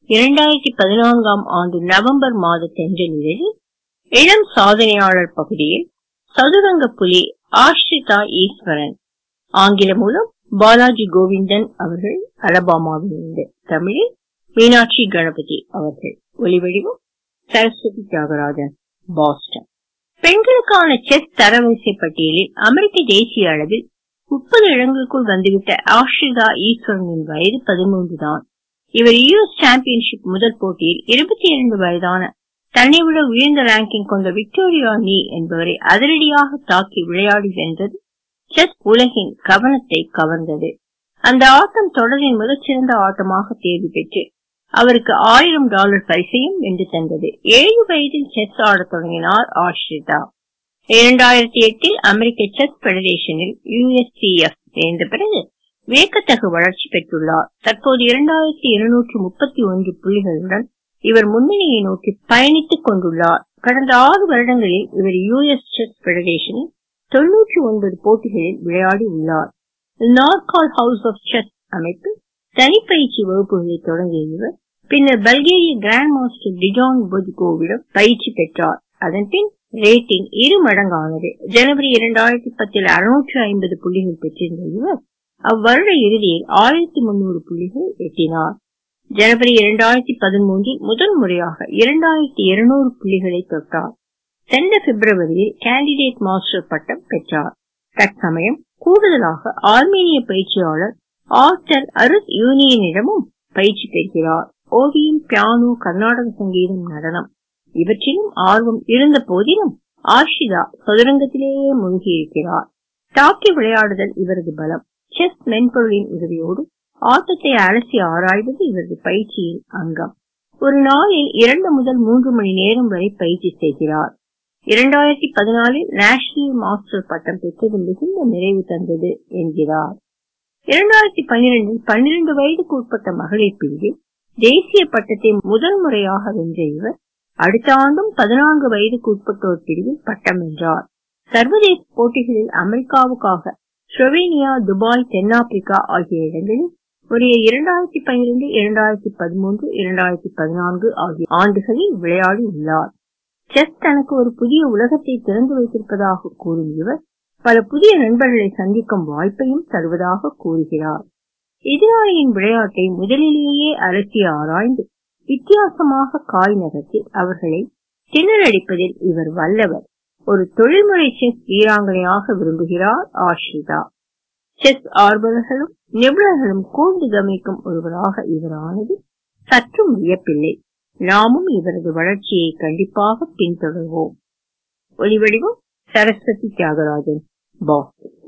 இரண்டாயிரத்தி பதினான்காம் ஆண்டு நவம்பர் மாத தென்றலில் இளம் சாதனையாளர் பகுதியில் சதுரங்க புலி ஆஷ்ரிதா ஈஸ்வரன் ஆங்கில மூலம் பாலாஜி கோவிந்தன் அவர்கள் அலபாமாவிலிருந்து தமிழில் மீனாட்சி கணபதி அவர்கள் ஒலிவடிவம் சரஸ்வதி தியாகராஜன் பாஸ்டன் பெண்களுக்கான செஸ் தரவரிசை பட்டியலில் அமெரிக்க தேசிய அளவில் முப்பது இடங்களுக்குள் வந்துவிட்ட ஆஷ்ரிதா ஈஸ்வரனின் வயது பதிமூன்று தான் இவர் யுஎஸ் சாம்பியன்ஷிப் முதல் போட்டியில் இருபத்தி இரண்டு வயதான தன்னை விட உயர்ந்த ரேங்கிங் கொண்ட விக்டோரியா நீ என்பவரை அதிரடியாக தாக்கி விளையாடி வென்றது செஸ் உலகின் கவனத்தை கவர்ந்தது அந்த ஆட்டம் தொடரின் மிகச்சிறந்த ஆட்டமாக தேர்வு பெற்று அவருக்கு ஆயிரம் டாலர் பரிசையும் வென்று தந்தது ஏழு வயதில் செஸ் ஆடத் தொடங்கினார் ஆஷ்ரிதா இரண்டாயிரத்தி எட்டில் அமெரிக்க செஸ் பெடரேஷனில் யுஎஸ்சிஎஃப் சேர்ந்த பிறகு வியக்கத்தகு வளர்ச்சி பெற்றுள்ளார் தற்போது இரண்டாயிரத்தி இருநூற்று முப்பத்தி ஒன்று புள்ளிகளுடன் இவர் முன்னணியை நோக்கி பயணித்துக் கொண்டுள்ளார் கடந்த ஆறு வருடங்களில் இவர் யுஎஸ் செஸ் பெடரேஷனில் தொன்னூற்றி ஒன்பது போட்டிகளில் விளையாடி உள்ளார் நார்கால் ஹவுஸ் ஆஃப் செஸ் அமைப்பு தனிப்பயிற்சி வகுப்புகளை தொடங்கிய இவர் பின்னர் பல்கேரிய கிராண்ட் மாஸ்டர் டிஜான் பொஜ்கோவிடம் பயிற்சி பெற்றார் அதன்பின் ரேட்டிங் இரு மடங்கானது ஜனவரி இரண்டாயிரத்தி பத்தில் அறுநூற்று ஐம்பது புள்ளிகள் பெற்றிருந்த இவர் அவ்வருட இறுதியில் ஆயிரத்தி முன்னூறு புள்ளிகள் எட்டினார் ஜனவரி இரண்டாயிரத்தி பதிமூன்றில் முதல் முறையாக இரண்டாயிரத்தி இருநூறு புள்ளிகளை தொட்டார் சென்ற பிப்ரவரியில் கேண்டிடேட் மாஸ்டர் பட்டம் பெற்றார் தற்சமயம் கூடுதலாக ஆர்மேனிய பயிற்சியாளர் ஆர்டர் அருத் யூனியனிடமும் பயிற்சி பெறுகிறார் ஓவியம் பியானோ கர்நாடக சங்கீதம் நடனம் இவற்றிலும் ஆர்வம் இருந்த போதிலும் ஆஷிதா சதுரங்கத்திலேயே மூழ்கியிருக்கிறார் தாக்கி விளையாடுதல் இவரது பலம் செஸ் மென்பொருளின் உதவியோடு ஆட்டத்தை அலசி ஆராய்வது இவரது பயிற்சியின் அங்கம் ஒரு நாளில் இரண்டு முதல் மூன்று மணி நேரம் வரை பயிற்சி செய்கிறார் இரண்டாயிரத்தி பதினாலில் நேஷனல் மாஸ்டர் பட்டம் பெற்றது மிகுந்த நிறைவு தந்தது என்கிறார் இரண்டாயிரத்தி பன்னிரண்டில் பன்னிரண்டு வயதுக்கு உட்பட்ட மகளிர் பிரிவில் தேசிய பட்டத்தை முதல் முறையாக வென்ற இவர் அடுத்த ஆண்டும் பதினான்கு வயதுக்கு உட்பட்டோர் பிரிவில் பட்டம் வென்றார் சர்வதேச போட்டிகளில் அமெரிக்காவுக்காக ஸ்லோவேனியா துபாய் தென்னாப்பிரிக்கா ஆகிய இடங்களில் உரிய இரண்டாயிரத்தி பன்னிரண்டு இரண்டாயிரத்தி பதிமூன்று இரண்டாயிரத்தி பதினான்கு ஆகிய ஆண்டுகளில் விளையாடி உள்ளார் செஸ் தனக்கு ஒரு புதிய உலகத்தை திறந்து வைத்திருப்பதாக கூறும் இவர் பல புதிய நண்பர்களை சந்திக்கும் வாய்ப்பையும் தருவதாக கூறுகிறார் எதிராளியின் விளையாட்டை முதலிலேயே அலசி ஆராய்ந்து வித்தியாசமாக காய் நகர்த்தி அவர்களை திணறடிப்பதில் இவர் வல்லவர் ஒரு தொழில்முறை செஸ் வீராங்கனையாக விரும்புகிறார் ஆஷ்ரிதா செஸ் ஆர்வலர்களும் நிபுணர்களும் கூர்ந்து கவனிக்கும் ஒருவராக இவரானது சற்றும் வியப்பில்லை நாமும் இவரது வளர்ச்சியை கண்டிப்பாக பின்தொடர்வோம் ஒளிவடிவம் சரஸ்வதி தியாகராஜன் பாஸ்டன்